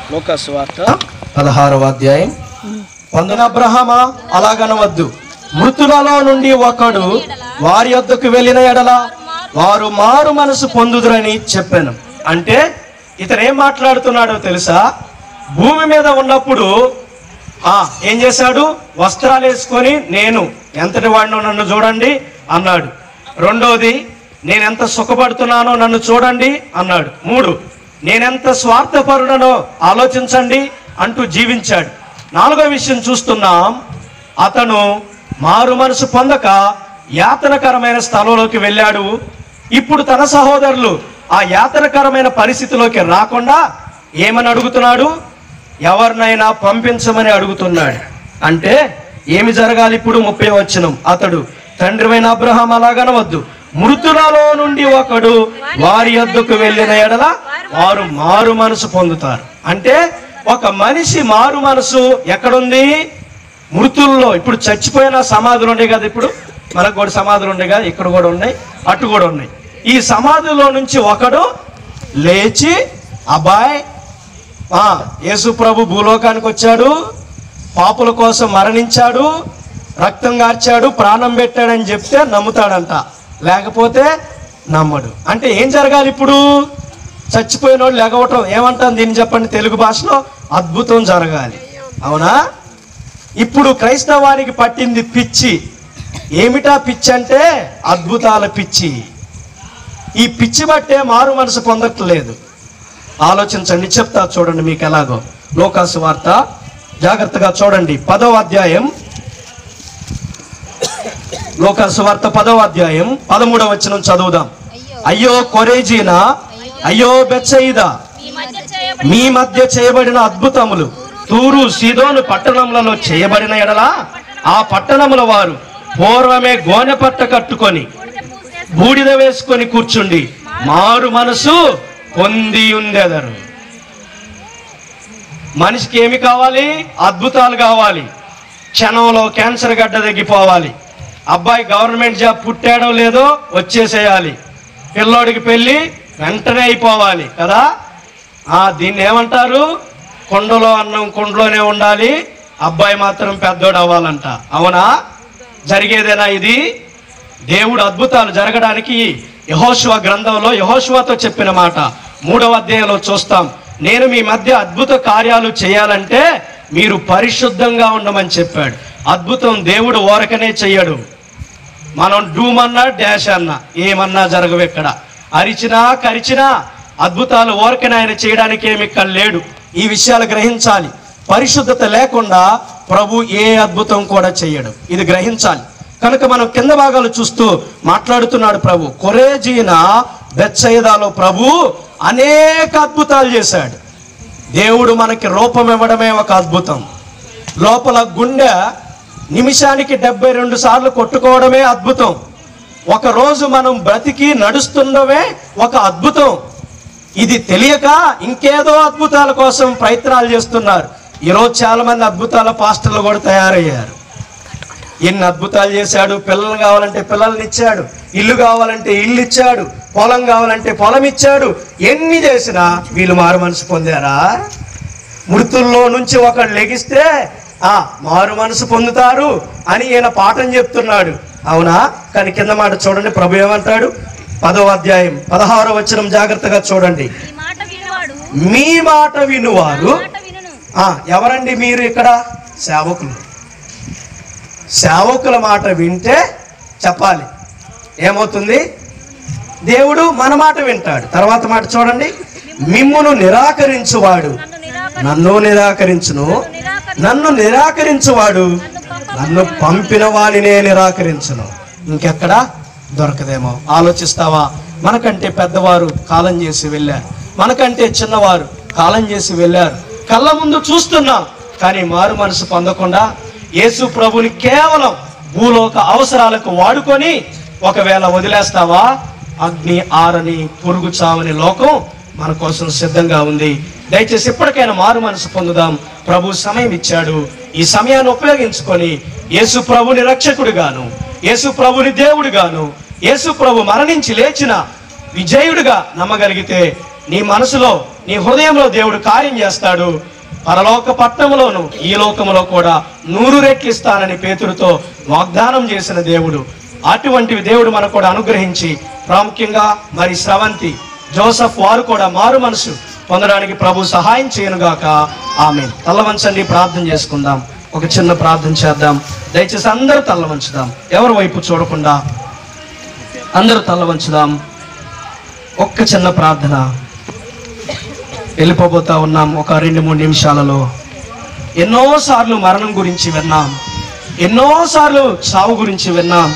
లోకాసు వార్త పదహారవ అధ్యాయం పొందిన అబ్రహమా అలాగనవద్దు మృతులలో నుండి ఒకడు వారి యొద్దకు వెళ్ళిన ఎడల వారు మారు మనసు పొందుదురని చెప్పాను అంటే ఇతను ఏం మాట్లాడుతున్నాడో తెలుసా భూమి మీద ఉన్నప్పుడు ఆ ఏం చేశాడు వస్త్రాలు వేసుకొని నేను ఎంతటి వాడినో నన్ను చూడండి అన్నాడు రెండోది నేనెంత సుఖపడుతున్నానో నన్ను చూడండి అన్నాడు మూడు నేనెంత స్వార్థపరుడనో ఆలోచించండి అంటూ జీవించాడు నాలుగో విషయం చూస్తున్నాం అతను మారు మనసు పొందక యాతనకరమైన స్థలంలోకి వెళ్ళాడు ఇప్పుడు తన సహోదరులు ఆ యాతనకరమైన పరిస్థితిలోకి రాకుండా ఏమని అడుగుతున్నాడు ఎవరినైనా పంపించమని అడుగుతున్నాడు అంటే ఏమి జరగాలి ఇప్పుడు ముప్పై వచ్చినం అతడు తండ్రివైన అబ్రహాం అలాగనవద్దు మృతులలో నుండి ఒకడు వారి యొద్దకు వెళ్ళిన ఎడల వారు మారు మనసు పొందుతారు అంటే ఒక మనిషి మారు మనసు ఎక్కడుంది మృతుల్లో ఇప్పుడు చచ్చిపోయిన సమాధులు ఉన్నాయి కదా ఇప్పుడు మనకు కూడా సమాధులు ఉన్నాయి కదా ఇక్కడ కూడా ఉన్నాయి అటు కూడా ఉన్నాయి ఈ సమాధిలో నుంచి ఒకడు లేచి అబ్బాయ్ ఆ, యేసు ప్రభు భూలోకానికి వచ్చాడు పాపుల కోసం మరణించాడు రక్తం కార్చాడు ప్రాణం పెట్టాడని చెప్తే నమ్ముతాడంట లేకపోతే నమ్మడు అంటే ఏం జరగాలి ఇప్పుడు చచ్చిపోయినోడు లేకపోవటం ఏమంటాం దీన్ని చెప్పండి తెలుగు భాషలో అద్భుతం జరగాలి అవునా ఇప్పుడు క్రైస్తవానికి పట్టింది పిచ్చి ఏమిటా పిచ్చి అంటే అద్భుతాల పిచ్చి ఈ పిచ్చి బట్టే మారు మనసు పొందట్లేదు ఆలోచించండి చెప్తా చూడండి మీకు ఎలాగో లోకాసు వార్త జాగ్రత్తగా చూడండి పదవ అధ్యాయం లోకాసు వార్త పదవ అధ్యాయం పదమూడవ వచనం చదువుదాం అయ్యో కొరేజీనా అయ్యో బెచ్చయిదా మీ మధ్య చేయబడి మీ మధ్య చేయబడిన అద్భుతములు తూరు సీదోను పట్టణములలో చేయబడిన ఎడల ఆ పట్టణముల వారు పూర్వమే గోనె పట్ట కట్టుకొని బూడిద వేసుకొని కూర్చుండి మారు మనసు పొంది ఉండేదరు మనిషికి ఏమి కావాలి అద్భుతాలు కావాలి క్షణంలో క్యాన్సర్ గడ్డ తగ్గిపోవాలి అబ్బాయి గవర్నమెంట్ జాబ్ పుట్టాడో లేదో వచ్చేసేయాలి పిల్లోడికి పెళ్ళి వెంటనే అయిపోవాలి కదా ఆ దీన్ని ఏమంటారు కొండలో అన్నం కొండలోనే ఉండాలి అబ్బాయి మాత్రం పెద్దోడు అవ్వాలంట అవునా జరిగేదేనా ఇది దేవుడు అద్భుతాలు జరగడానికి యహోశివ గ్రంథంలో యహోశివతో చెప్పిన మాట మూడవ అధ్యాయంలో చూస్తాం నేను మీ మధ్య అద్భుత కార్యాలు చేయాలంటే మీరు పరిశుద్ధంగా ఉండమని చెప్పాడు అద్భుతం దేవుడు ఓరకనే చెయ్యడు మనం డూమన్నా డాష్ అన్నా ఏమన్నా జరగవు ఇక్కడ అరిచినా కరిచినా అద్భుతాలు ఓరకనే ఆయన చేయడానికి ఏమి ఇక్కడ లేడు ఈ విషయాలు గ్రహించాలి పరిశుద్ధత లేకుండా ప్రభు ఏ అద్భుతం కూడా చేయడు ఇది గ్రహించాలి కనుక మనం కింద భాగాలు చూస్తూ మాట్లాడుతున్నాడు ప్రభు కొరేజీన బెచ్చయిదాలో ప్రభు అనేక అద్భుతాలు చేశాడు దేవుడు మనకి రూపం ఇవ్వడమే ఒక అద్భుతం లోపల గుండె నిమిషానికి డెబ్బై రెండు సార్లు కొట్టుకోవడమే అద్భుతం ఒక రోజు మనం బ్రతికి నడుస్తుండమే ఒక అద్భుతం ఇది తెలియక ఇంకేదో అద్భుతాల కోసం ప్రయత్నాలు చేస్తున్నారు ఈరోజు చాలా మంది అద్భుతాల పాస్టర్లు కూడా తయారయ్యారు ఎన్ని అద్భుతాలు చేశాడు పిల్లలు కావాలంటే పిల్లల్ని ఇచ్చాడు ఇల్లు కావాలంటే ఇల్లు ఇచ్చాడు పొలం కావాలంటే పొలం ఇచ్చాడు ఎన్ని చేసినా వీళ్ళు మారు మనసు పొందారా మృతుల్లో నుంచి ఒకడు లెగిస్తే ఆ మారు మనసు పొందుతారు అని ఈయన పాఠం చెప్తున్నాడు అవునా కానీ కింద మాట చూడండి ప్రభు ఏమంటాడు పదవ అధ్యాయం పదహారో వచనం జాగ్రత్తగా చూడండి ఈ మాట వినువాడు మీ మాట వినువారు మాట వినును ఆ, ఎవరండి మీరు ఇక్కడ సేవకులు సేవకుల మాట వింటే చెప్పాలి ఏమవుతుంది దేవుడు మన మాట వింటాడు తర్వాత మాట చూడండి మిమ్మును నిరాకరించువాడు నన్ను నిరాకరి నన్ను నిరాకరించును నన్ను నిరాకరించువాడు నన్ను పంపిన వానినే నిరాకరించును ఇంకెక్కడ దొరకదేమో ఆలోచిస్తావా మనకంటే పెద్దవారు కాలం చేసి వెళ్ళారు మనకంటే చిన్నవారు కాలం చేసి వెళ్ళారు కళ్ళ ముందు చూస్తున్నాం కానీ మారు మనసు పొందకుండా యేసు ప్రభుని కేవలం భూలోక అవసరాలకు వాడుకొని ఒకవేళ వదిలేస్తావా అగ్ని ఆరని పురుగు చావని లోకం మన కోసం సిద్ధంగా ఉంది దయచేసి ఎప్పటికైనా మారు మనసు పొందుదాం ప్రభు సమయం ఇచ్చాడు ఈ సమయాన్ని ఉపయోగించుకొని యేసు ప్రభుని రక్షకుడిగాను యేసు ప్రభుని దేవుడిగాను యేసు ప్రభు మరణించి లేచిన విజయుడిగా నమ్మగలిగితే నీ మనసులో నీ హృదయంలో దేవుడు కార్యం చేస్తాడు పరలోక పట్టణంలోను ఈ లోకములో కూడా నూరు రెట్లు ఇస్తానని పేతురుతో వాగ్దానం చేసిన దేవుడు అటువంటివి దేవుడు మనకు కూడా అనుగ్రహించి ప్రాముఖ్యంగా మరి స్రవంతి జోసఫ్ వారు కూడా మారు మనసు పొందడానికి ప్రభు సహాయం చేయనుగాక ఆమె తల్లవంచండి ప్రార్థన చేసుకుందాం ఒక చిన్న ప్రార్థన చేద్దాం దయచేసి అందరూ తల్ల వంచుదాం ఎవరి వైపు చూడకుండా అందరూ తల్ల వంచుదాం ఒక్క చిన్న ప్రార్థన వెళ్ళిపోబోతా ఉన్నాం ఒక రెండు మూడు నిమిషాలలో ఎన్నోసార్లు మరణం గురించి విన్నాం ఎన్నోసార్లు చావు గురించి విన్నాం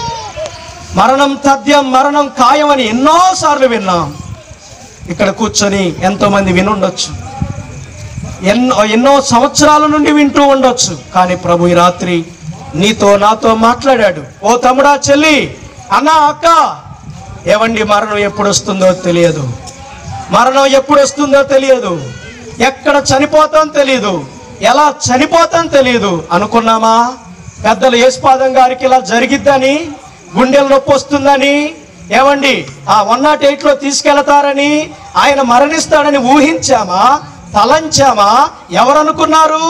మరణం తథ్యం మరణం ఖాయం అని ఎన్నోసార్లు విన్నాం ఇక్కడ కూర్చొని ఎంతో మంది వినుండొచ్చు ఎన్నో ఎన్నో సంవత్సరాల నుండి వింటూ ఉండొచ్చు కానీ ప్రభు ఈ రాత్రి నీతో నాతో మాట్లాడాడు ఓ తమ్ముడా చెల్లి అన్నా అక్క ఏవండి మరణం ఎప్పుడు వస్తుందో తెలియదు మరణం ఎప్పుడు వస్తుందో తెలియదు ఎక్కడ చనిపోతాం తెలియదు ఎలా చనిపోతాం తెలియదు అనుకున్నామా పెద్దలు యేసుపాదం గారికి ఇలా జరిగిద్దని గుండెల నొప్పి వస్తుందని ఏమండి ఆ వన్ నాట్ ఎయిట్లో తీసుకెళ్తారని ఆయన మరణిస్తాడని ఊహించామా తలంచామా ఎవరనుకున్నారు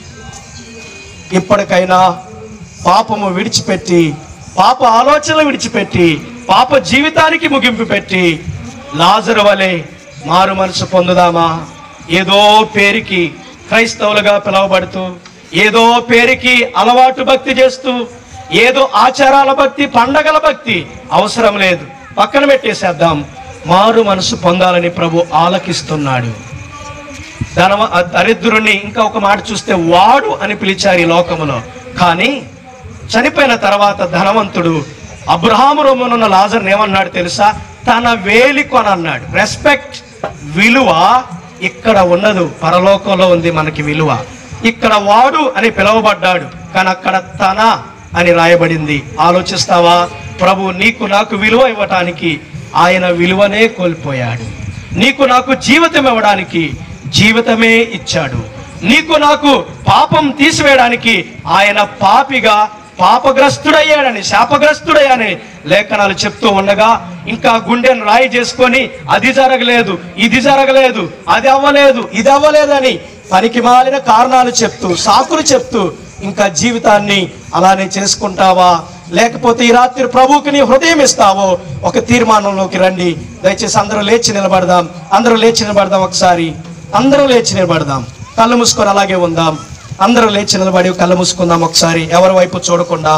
ఇప్పటికైనా పాపము విడిచిపెట్టి పాప ఆలోచనలు విడిచిపెట్టి పాప జీవితానికి ముగింపు పెట్టి లాజరు వలె మారు మనసు పొందుదామా ఏదో పేరుకి క్రైస్తవులుగా పిలువబడుతూ ఏదో పేరుకి అలవాటు భక్తి చేస్తూ ఏదో ఆచారాల భక్తి పండగల భక్తి అవసరం లేదు పక్కన పెట్టేసేద్దాం మారు మనసు పొందాలని ప్రభు ఆలకిస్తున్నాడు ధనవ ఆ దరిద్రుని ఇంకా ఒక మాట చూస్తే వాడు అని పిలిచారు ఈ లోకములో కానీ చనిపోయిన తర్వాత ధనవంతుడు అబ్రహాము రొమ్మనున్న లాజర్ని ఏమన్నాడు తెలుసా తన వేలి కొనన్నాడు రెస్పెక్ట్ విలువ ఇక్కడ ఉన్నదు పరలోకంలో ఉంది మనకి విలువ ఇక్కడ వాడు అని పిలువబడ్డాడు కానీ అక్కడ తన అని రాయబడింది ఆలోచిస్తావా ప్రభు నీకు నాకు విలువ ఇవ్వటానికి ఆయన విలువనే కోల్పోయాడు నీకు నాకు జీవితం ఇవ్వడానికి జీవితమే ఇచ్చాడు నీకు నాకు పాపం తీసివేయడానికి ఆయన పాపిగా పాపగ్రస్తుడయ్యాడని శాపగ్రస్తుడయ్యాని లేఖనాలు చెప్తూ ఉండగా ఇంకా గుండెను రాయి చేసుకొని అది జరగలేదు ఇది జరగలేదు అది అవ్వలేదు ఇది అవ్వలేదని పనికి మాలిన కారణాలు చెప్తూ సాకులు చెప్తూ ఇంకా జీవితాన్ని అలానే చేసుకుంటావా లేకపోతే ఈ రాత్రి ప్రభువుకి నీ హృదయం ఇస్తావో ఒక తీర్మానంలోకి రండి దయచేసి అందరూ లేచి నిలబడదాం అందరూ లేచి నిలబడదాం ఒకసారి అందరూ లేచి నిలబడదాం కళ్ళు మూసుకొని అలాగే ఉందాం అందరూ లేచి నిలబడి కళ్ళు మూసుకుందాం ఒకసారి ఎవరి వైపు చూడకుండా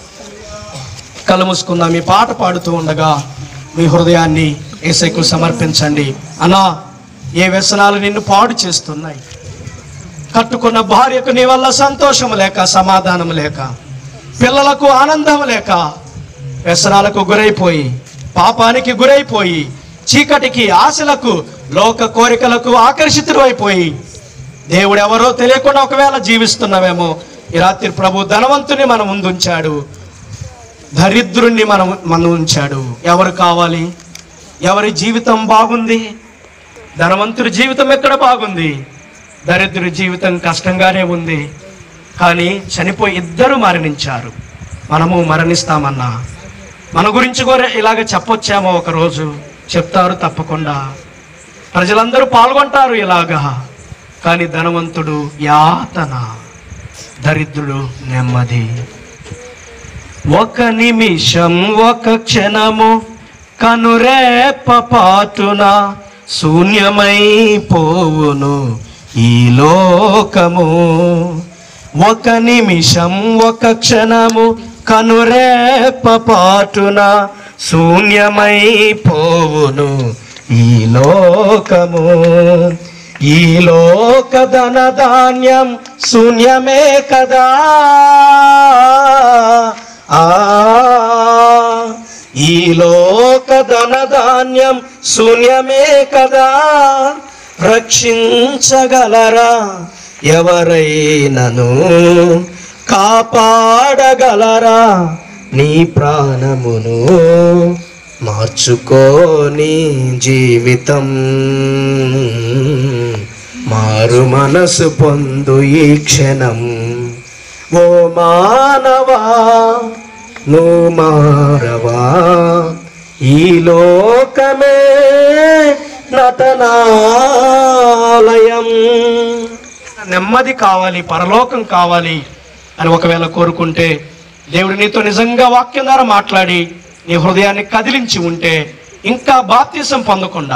కళ్ళు మూసుకుందాం ఈ పాట పాడుతూ ఉండగా మీ హృదయాన్ని ఏసైకు సమర్పించండి అన్నా ఏ వ్యసనాలు నిన్ను పాడు చేస్తున్నాయి కట్టుకున్న భార్యకు నీ వల్ల సంతోషం లేక సమాధానం లేక పిల్లలకు ఆనందం లేక వ్యసనాలకు గురైపోయి పాపానికి గురైపోయి చీకటికి ఆశలకు లోక కోరికలకు ఆకర్షితులు అయిపోయి దేవుడు ఎవరో తెలియకుండా ఒకవేళ జీవిస్తున్నామేమో ఈ రాత్రి ప్రభు ధనవంతుని మన ముందు ఉంచాడు దరిద్రుణ్ణి మనం మన ఉంచాడు ఎవరు కావాలి ఎవరి జీవితం బాగుంది ధనవంతుడి జీవితం ఎక్కడ బాగుంది దరిద్రుడి జీవితం కష్టంగానే ఉంది కానీ చనిపోయి ఇద్దరు మరణించారు మనము మరణిస్తామన్నా మన గురించి కూడా ఇలాగ చెప్పొచ్చామో ఒకరోజు చెప్తారు తప్పకుండా ప్రజలందరూ పాల్గొంటారు ఇలాగా కానీ ధనవంతుడు యాతన దరిద్రుడు నెమ్మది ఒక నిమిషం ఒక క్షణము కనురేప పాటున శూన్యమైపోవును ఈ లోకము ఒక నిమిషం ఒక క్షణము కనురేప పాటున శూన్యమైపోవును ఈ లోకము ఈ లోక ధన ధాన్యం శూన్యమే కదా ఆ ఈ లోక ధన ధాన్యం శూన్యమే కదా రక్షించగలరా ఎవరైనను కాపాడగలరా నీ ప్రాణమును మార్చుకోని జీవితం మారు మనసు పొందు ఈ క్షణం ఓ మానవా నువ్వు మారవా ఈ లోకమే నటనాలయం నెమ్మది కావాలి పరలోకం కావాలి అని ఒకవేళ కోరుకుంటే దేవుడు నీతో నిజంగా వాక్యం ద్వారా మాట్లాడి నీ హృదయాన్ని కదిలించి ఉంటే ఇంకా బాప్తీసం పొందకుండా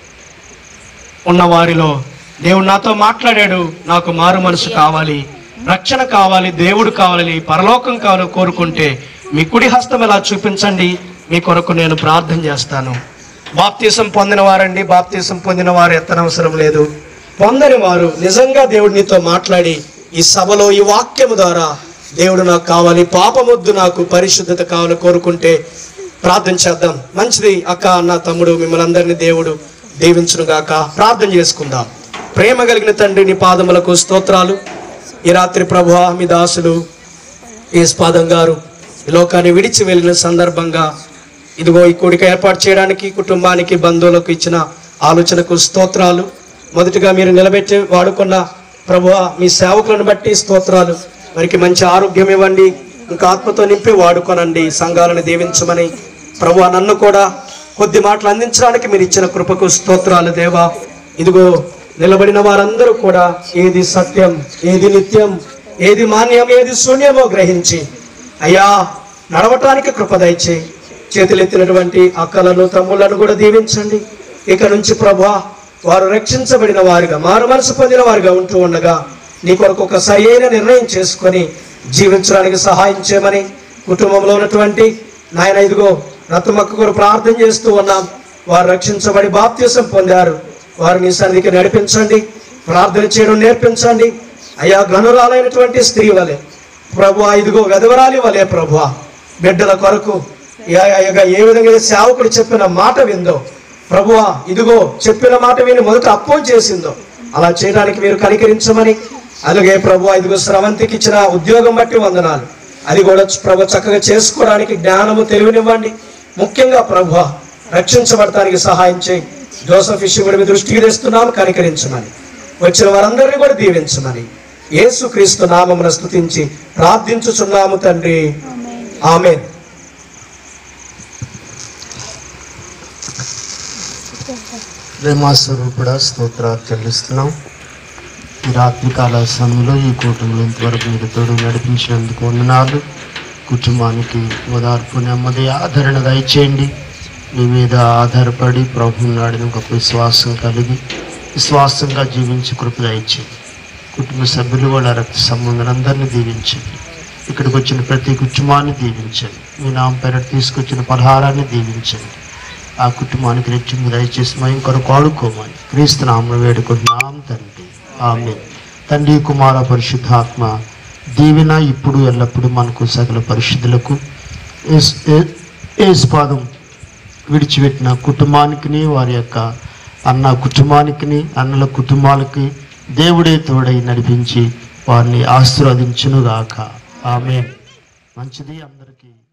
ఉన్న వారిలో దేవుడు నాతో మాట్లాడాడు నాకు మారు మనసు కావాలి రక్షణ కావాలి దేవుడు కావాలి పరలోకం కావాలి కోరుకుంటే మీ కుడి హస్తం ఎలా చూపించండి మీ కొరకు నేను ప్రార్థన చేస్తాను బాప్తీసం పొందిన వారండి బాప్తీసం పొందిన వారు ఎత్తనవసరం లేదు పొందని వారు నిజంగా దేవుడు నీతో మాట్లాడి ఈ సభలో ఈ వాక్యము ద్వారా దేవుడు నాకు కావాలి పాపమొద్దు నాకు పరిశుద్ధత కావాలి కోరుకుంటే ప్రార్థన చేద్దాం మంచిది అక్క అన్న తమ్ముడు మిమ్మల్ని అందరినీ దేవుడు దీవించును గాక ప్రార్థన చేసుకుందాం ప్రేమ కలిగిన తండ్రి నీ పాదములకు స్తోత్రాలు ఈ రాత్రి ప్రభు మీ దాసులు ఏస్పాదం గారు ఈ లోకాన్ని విడిచి వెళ్ళిన సందర్భంగా ఇదిగో ఈ కూడిక ఏర్పాటు చేయడానికి కుటుంబానికి బంధువులకు ఇచ్చిన ఆలోచనకు స్తోత్రాలు మొదటిగా మీరు నిలబెట్టి వాడుకున్న ప్రభు మీ సేవకులను బట్టి స్తోత్రాలు వారికి మంచి ఆరోగ్యం ఇవ్వండి ఇంకా ఆత్మతో నింపి వాడుకోనండి సంఘాలను దీవించమని ప్రభు నన్ను కూడా కొద్ది మాటలు అందించడానికి మీరు ఇచ్చిన కృపకు స్తోత్రాలు దేవా ఇదిగో నిలబడిన వారందరూ కూడా ఏది సత్యం ఏది నిత్యం ఏది మాన్యం ఏది శూన్యమో గ్రహించి అయ్యా నడవటానికి కృప దయచేయి చేతులెత్తినటువంటి అక్కలను తమ్ములను కూడా దీవించండి ఇక నుంచి ప్రభా వారు రక్షించబడిన వారుగా మారు మనసు పొందిన వారుగా ఉంటూ ఉండగా నీ కొరకు ఒక సరైన నిర్ణయం చేసుకొని జీవించడానికి సహాయం చేయమని కుటుంబంలో ఉన్నటువంటి నాయన ఇదిగో రత్నమక్క కొరకు ప్రార్థన చేస్తూ ఉన్నాం వారు రక్షించబడి బాప్తీసం పొందారు వారు నీ సన్నిధికి నడిపించండి ప్రార్థన చేయడం నేర్పించండి అయ్యా గనురాలైనటువంటి స్త్రీ వలె ప్రభు ఇదిగో వెదవరాలి వలె ప్రభు బిడ్డల కొరకు ఏ- ఏ- ఏ విధంగా అయితే సేవకుడు చెప్పిన మాట విందో ప్రభువా ఇదిగో చెప్పిన మాట విని మొదట అప్పం చేసిందో అలా చేయడానికి మీరు కనికరించమని అలాగే ప్రభు ఇదిగో స్రవంతికి ఇచ్చిన ఉద్యోగం బట్టి వందనాలు అది కూడా ప్రభు చక్కగా చేసుకోవడానికి జ్ఞానము తెలివినివ్వండి ముఖ్యంగా ప్రభు రక్షించబడటానికి సహాయం చేయి జోసఫ్ విషయం కూడా మీ దృష్టికి తెస్తున్నాము కనికరించమని వచ్చిన వారందరినీ కూడా దీవించమని యేసుక్రీస్తు నామమున స్తుతించి ప్రార్థించుచున్నాము తండ్రి ఆమెన్ ప్రేమాస్వరూపుడ స్తోత్రాలు చెల్లిస్తున్నాం ఈ రాత్రికాల సమయంలో ఈ కూటమిలో ఇంతవరకు మీరు తోడు నడిపించినందుకు వందనాలు కుటుంబానికి ఓదార్పు నెమ్మది ఆదరణ దయచేయండి మీ మీద ఆధారపడి ప్రభు నాడిన ఒక విశ్వాసం కలిగి విశ్వాసంగా జీవించి కృప దయచేయండి కుటుంబ సభ్యులు వాళ్ళ రక్త సంబంధాలందరినీ దీవించండి ఇక్కడికి వచ్చిన ప్రతి కుటుంబాన్ని దీవించండి మీ నామ పేర తీసుకొచ్చిన పలహారాన్ని దీవించండి ఆ కుటుంబానికి రెచ్చింపు దయచేసి మేము కొరకు ఆడుకోమని క్రీస్తు నామను వేడుకుంటున్నాం తండ్రి ఆమె తండ్రి కుమార పరిశుద్ధాత్మ దీవెన ఇప్పుడు ఎల్లప్పుడూ మనకు సకల పరిశుద్ధులకు ఏస్- ఏ- ఏసుపాదం విడిచిపెట్టిన కుటుంబానికి వారి యొక్క అన్న కుటుంబానికి అన్నల కుటుంబాలకి దేవుడే తోడై నడిపించి వారిని ఆశీర్వదించునుగాక ఆమె మంచిది అందరికీ